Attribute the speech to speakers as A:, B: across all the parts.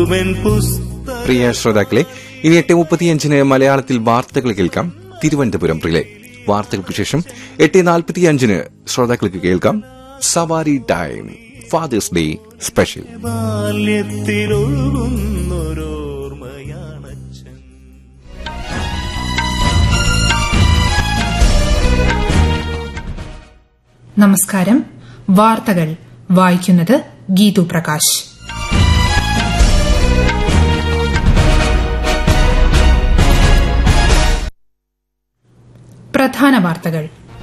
A: പൂവൻ പുസ്തക
B: പ്രിയ ശ്രോതാക്കളെ ഇനി എട്ട് മുപ്പത്തിയഞ്ചിന് മലയാളത്തിൽ വാർത്തകൾ കേൾക്കാം തിരുവനന്തപുരം പ്രിലെ വാർത്തകൾക്ക് ശേഷം എട്ട് നാൽപ്പത്തിയഞ്ചിന് ശ്രോതാക്കൾക്ക് കേൾക്കാം Savari time father's day special
A: ബാല്യത്തിലൊഴുകുന്നൊരോർമ്മയാണച്ഛൻ
C: നമസ്കാരം വാർത്തകൾ വായിക്കുന്നത് ഗീതു പ്രകാശ് പ്രധാന വാർത്തകൾ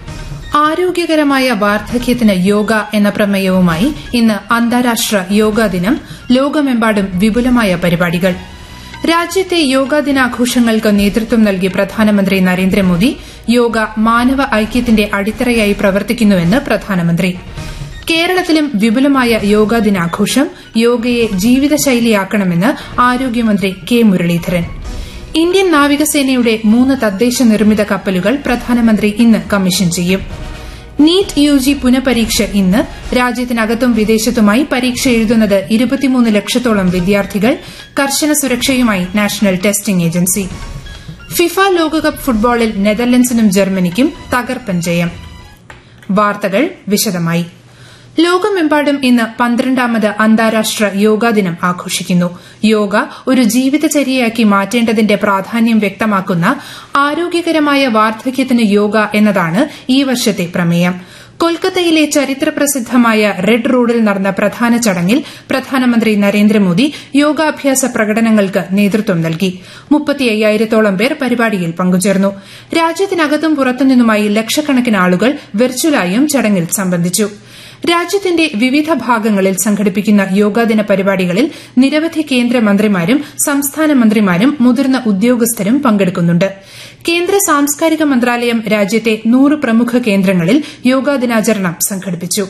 C: ആരോഗ്യകരമായ വാർദ്ധക്യത്തിന് യോഗ എന്ന പ്രമേയവുമായി ഇന്ന് അന്താരാഷ്ട്ര യോഗാ ദിനം ലോകമെമ്പാടും വിപുലമായ പരിപാടികൾ രാജ്യത്തെ യോഗാ ദിനാഘോഷങ്ങൾക്ക് നേതൃത്വം നൽകി പ്രധാനമന്ത്രി നരേന്ദ്രമോദി യോഗ മാനവ ഐക്യത്തിന്റെ അടിത്തറയായി പ്രവർത്തിക്കുന്നുവെന്ന് പ്രധാനമന്ത്രി കേരളത്തിലും വിപുലമായ യോഗാ ദിനാഘോഷം യോഗയെ ജീവിതശൈലിയാക്കണമെന്ന് ആരോഗ്യമന്ത്രി കെ മുരളീധരൻ ഇന്ത്യൻ നാവികസേനയുടെ മൂന്ന് തദ്ദേശ നിർമ്മിത കപ്പലുകൾ പ്രധാനമന്ത്രി ഇന്ന് കമ്മീഷൻ ചെയ്യും നീറ്റ് യുജി പുനഃപരീക്ഷ ഇന്ന് രാജ്യത്തിനകത്തും വിദേശത്തുമായി പരീക്ഷ എഴുതുന്നത് ഇരുപത്തിമൂന്ന് ലക്ഷത്തോളം വിദ്യാർത്ഥികൾ കർശന സുരക്ഷയുമായി നാഷണൽ ടെസ്റ്റിംഗ് ഏജൻസി ഫിഫ ലോകകപ്പ് ഫുട്ബോളിൽ നെതർലൻഡ്സിനും ജർമ്മനിക്കും തകർപ്പൻ ജയം വാർത്തകൾ വിശദമായി ലോകമെമ്പാടും ഇന്ന് പന്ത്രണ്ടാമത് അന്താരാഷ്ട്ര യോഗാ ദിനം ആഘോഷിക്കുന്നു യോഗ ഒരു ജീവിതചര്യയാക്കി മാറ്റേണ്ടതിന്റെ പ്രാധാന്യം വ്യക്തമാക്കുന്ന ആരോഗ്യകരമായ വാർദ്ധക്യത്തിന് യോഗ എന്നതാണ് ഈ വർഷത്തെ പ്രമേയം കൊൽക്കത്തയിലെ ചരിത്രപ്രസിദ്ധമായ റെഡ് റോഡിൽ നടന്ന പ്രധാന ചടങ്ങിൽ പ്രധാനമന്ത്രി നരേന്ദ്രമോദി യോഗാഭ്യാസ പ്രകടനങ്ങൾക്ക് നേതൃത്വം നൽകി മുപ്പത്തിയ്യായിരത്തോളം പേർ പരിപാടിയിൽ പങ്കുചേർന്നു രാജ്യത്തിനകത്തും പുറത്തുനിന്നുമായി ലക്ഷക്കണക്കിന് ആളുകൾ വെർച്വലായും ചടങ്ങിൽ സംബന്ധിച്ചു രാജ്യത്തിന്റെ വിവിധ ഭാഗങ്ങളിൽ സംഘടിപ്പിക്കുന്ന യോഗാദിന പരിപാടികളിൽ നിരവധി കേന്ദ്രമന്ത്രിമാരും സംസ്ഥാന മന്ത്രിമാരും മുതിർന്ന ഉദ്യോഗസ്ഥരും പങ്കെടുക്കുന്നുണ്ട് കേന്ദ്ര സാംസ്കാരിക മന്ത്രാലയം രാജ്യത്തെ നൂറ് പ്രമുഖ കേന്ദ്രങ്ങളിൽ യോഗാദിനാചരണം സംഘടിപ്പിച്ചു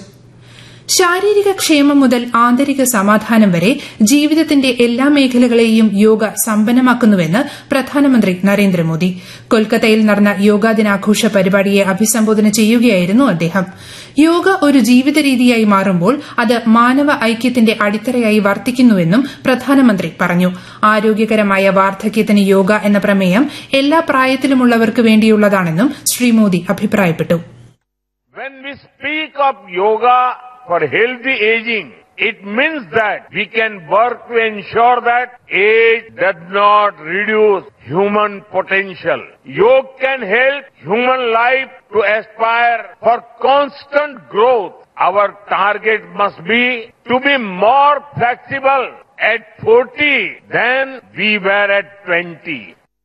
C: ശാരീരിക ക്ഷേമം മുതൽ ആന്തരിക സമാധാനം വരെ ജീവിതത്തിന്റെ എല്ലാ മേഖലകളെയും യോഗ സമ്പന്നമാക്കുന്നുവെന്ന് പ്രധാനമന്ത്രി നരേന്ദ്രമോദി കൊൽക്കത്തയിൽ നടന്ന യോഗാ ദിനാഘോഷ പരിപാടിയെ അഭിസംബോധന ചെയ്യുകയായിരുന്നു അദ്ദേഹം യോഗ ഒരു ജീവിത രീതിയായി മാറുമ്പോൾ അത് മാനവ ഐക്യത്തിന്റെ അടിത്തറയായി വർത്തിക്കുന്നുവെന്നും പ്രധാനമന്ത്രി പറഞ്ഞു ആരോഗ്യകരമായ വാർദ്ധക്യത്തിന് യോഗ എന്ന പ്രമേയം എല്ലാ പ്രായത്തിലുമുള്ളവർക്ക് വേണ്ടിയുള്ളതാണെന്നും ശ്രീ മോദി അഭിപ്രായപ്പെട്ടു
D: When we speak of yoga for healthy aging, it means that we can work to ensure that age does not reduce human potential. Yoga can help human life to aspire for constant growth. Our target must be to be more flexible at 40 than we were at 20.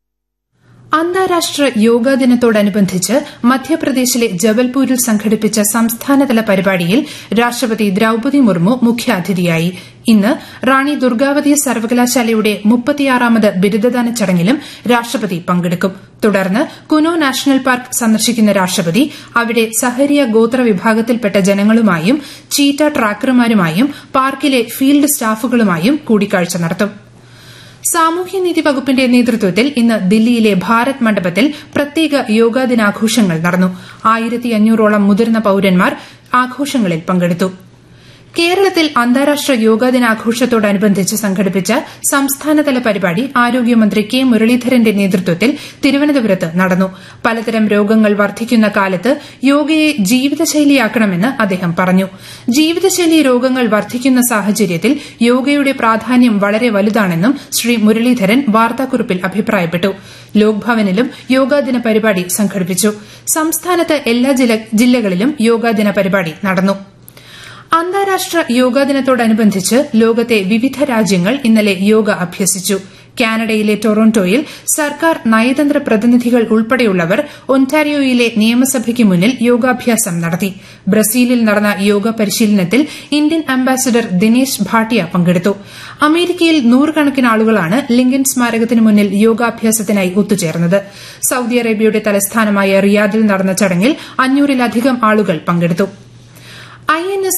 C: അന്താരാഷ്ട്ര യോഗാ ദിനത്തോടനുബന്ധിച്ച് മധ്യപ്രദേശിലെ ജബൽപൂരിൽ സംഘടിപ്പിച്ച സംസ്ഥാനതല പരിപാടിയിൽ രാഷ്ട്രപതി ദ്രൌപതി മുർമു മുഖ്യാതിഥിയായി ഇന്ന് റാണി ദുർഗാവതി സർവകലാശാലയുടെ മുപ്പത്തിയാറാമത് ബിരുദദാന ചടങ്ങിലും രാഷ്ട്രപതി പങ്കെടുക്കും തുടർന്ന് കുനോ നാഷണൽ പാർക്ക് സന്ദർശിക്കുന്ന രാഷ്ട്രപതി അവിടെ സഹരിയ ഗോത്ര വിഭാഗത്തിൽപ്പെട്ട ജനങ്ങളുമായും ചീറ്റ ട്രാക്കർമാരുമായും പാർക്കിലെ ഫീൽഡ് സ്റ്റാഫുകളുമായും കൂടിക്കാഴ്ച നടത്തും സാമൂഹ്യനീതി വകുപ്പിന്റെ നേതൃത്വത്തിൽ ഇന്ന് ദില്ലിയിലെ ഭാരത് മണ്ഡപത്തിൽ പ്രത്യേക യോഗാ ദിനാഘോഷങ്ങൾ നടന്നു ആയിരത്തി അഞ്ഞൂറോളം മുതിർന്ന പൌരന്മാർ ആഘോഷങ്ങളിൽ പങ്കെടുത്തു കേരളത്തിൽ അന്താരാഷ്ട്ര യോഗാ ദിനാഘോഷത്തോടനുബന്ധിച്ച് സംഘടിപ്പിച്ച സംസ്ഥാനതല പരിപാടി ആരോഗ്യമന്ത്രി കെ മുരളീധരന്റെ നേതൃത്വത്തിൽ തിരുവനന്തപുരത്ത് നടന്നു പലതരം രോഗങ്ങൾ വർദ്ധിക്കുന്ന കാലത്ത് യോഗയെ ജീവിതശൈലിയാക്കണമെന്ന് അദ്ദേഹം പറഞ്ഞു ജീവിതശൈലി രോഗങ്ങൾ വർദ്ധിക്കുന്ന സാഹചര്യത്തിൽ യോഗയുടെ പ്രാധാന്യം വളരെ വലുതാണെന്നും ശ്രീ മുരളീധരൻ വാർത്താക്കുറിപ്പിൽ അഭിപ്രായപ്പെട്ടു ലോക്ഭവനിലും യോഗാദിന പരിപാടി സംഘടിപ്പിച്ചു സംസ്ഥാനത്ത് എല്ലാ ജില്ലകളിലും യോഗാദിന പരിപാടി നടന്നു അന്താരാഷ്ട്ര യോഗാ ദിനത്തോടനുബന്ധിച്ച് ലോകത്തെ വിവിധ രാജ്യങ്ങൾ ഇന്നലെ യോഗ അഭ്യസിച്ചു കാനഡയിലെ ടൊറോണ്ടോയിൽ സർക്കാർ നയതന്ത്ര പ്രതിനിധികൾ ഉൾപ്പെടെയുള്ളവർ ഒന്റാരിയോയിലെ നിയമസഭയ്ക്ക് മുന്നിൽ യോഗാഭ്യാസം നടത്തി ബ്രസീലിൽ നടന്ന യോഗ പരിശീലനത്തിൽ ഇന്ത്യൻ അംബാസിഡർ ദിനേശ് ഭാട്ടിയ പങ്കെടുത്തു അമേരിക്കയിൽ നൂറുകണക്കിന് ആളുകളാണ് ലിങ്കൻ സ്മാരകത്തിന് മുന്നിൽ യോഗാഭ്യാസത്തിനായി ഒത്തുചേർന്നത് സൌദി അറേബ്യയുടെ തലസ്ഥാനമായ റിയാദിൽ നടന്ന ചടങ്ങിൽ അഞ്ഞൂറിലധികം ആളുകൾ പങ്കെടുത്തു ഐ എൻ എസ്